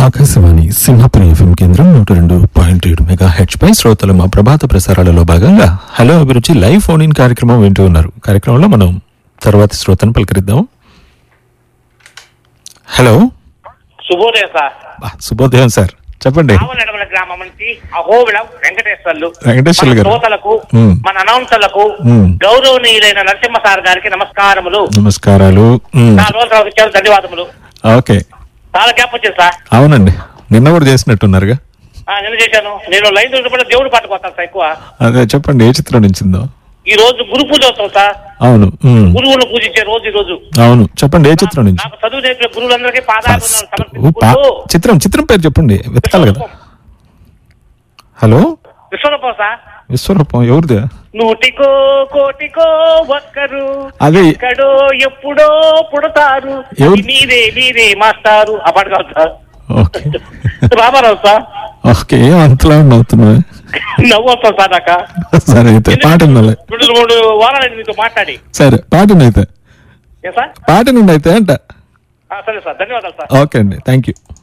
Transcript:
Akashvani Simhapuri FM కేంద్రం నూట రెండు పాయింట్ ఏడు మెగా హెచ్ పై శ్రోతలు మా ప్రభాత ప్రసారాలలో భాగంగా హలో అభిరుచి లైవ్ ఫోన్ ఇన్ కార్యక్రమం వింటూ ఉన్నారు కార్యక్రమంలో మనం తర్వాతి శ్రోతను పలకరిద్దాం హలో శుభోదయం సార్ బా, శుభోదయం సార్ చెప్పండి ఆవనడమల గ్రామం నుంచి అహోబిళం వెంకటేశ్వర్లు వెంకటేశ్వర్లు మన గారు. శ్రోతలకు మ్మ్. మన అనౌన్సర్లకు మ్మ్. గౌరవనీయులైన నరసింహ సార్ గారికి నమస్కారములు నమస్కారాలు ఉమ్, నాలుగు రోజుల తర్వాత ఇచ్చారు ధన్యవాదములు ఓకే చాలా గ్యాప్ వచ్చింది సార్ అవునండి నిన్న కూడా చేసినట్టున్నారుగా ఆ, నేను చేశాను నేను లైన్ దొరికినప్పుడు దేవుడు పాటుకోతాను సార్ ఎక్కువ అదే చెప్పండి ఏ చిత్రం నుంచిందో ఈ రోజు గురు పూజోత్సవం సార్ అవును ఉమ్, గురువును పూజించే రోజు ఈ రోజు అవును చెప్పండి ఏ చిత్రం నుంచి నాకు చదువు నేర్పిన గురువులందరికీ పాదాభివందనాలు ఓ, పా- సమర్పించుకుంటూ చిత్రం చిత్రం పేరు చెప్పండి వెతకాలి కదా హలో విశ్వరూపం సార్ విశ్వరూపం ఎవరిది నూటికో కోటికో ఒక్కరు అది ఎక్కడో ఎప్పుడో పుడతారు ఎవరు? అది మీరే మీరే మాస్టారు ఆ పాట కాదు sir okay Ramarao sir okay ఏం అంతలా నవ్వుతున్నా నవ్వు వస్తాం సార్ నాక సరే అయితే పాట వినాలి రెండు మూడు వారాలు మీతో మాట్లాడి సరే పాటను అయితే ఏ సార్ పాట నుండి అయితే అంట ఆ, సరే సార్ ధన్యవాదాలు సార్ ఓకే అండి థ్యాంక్ యూ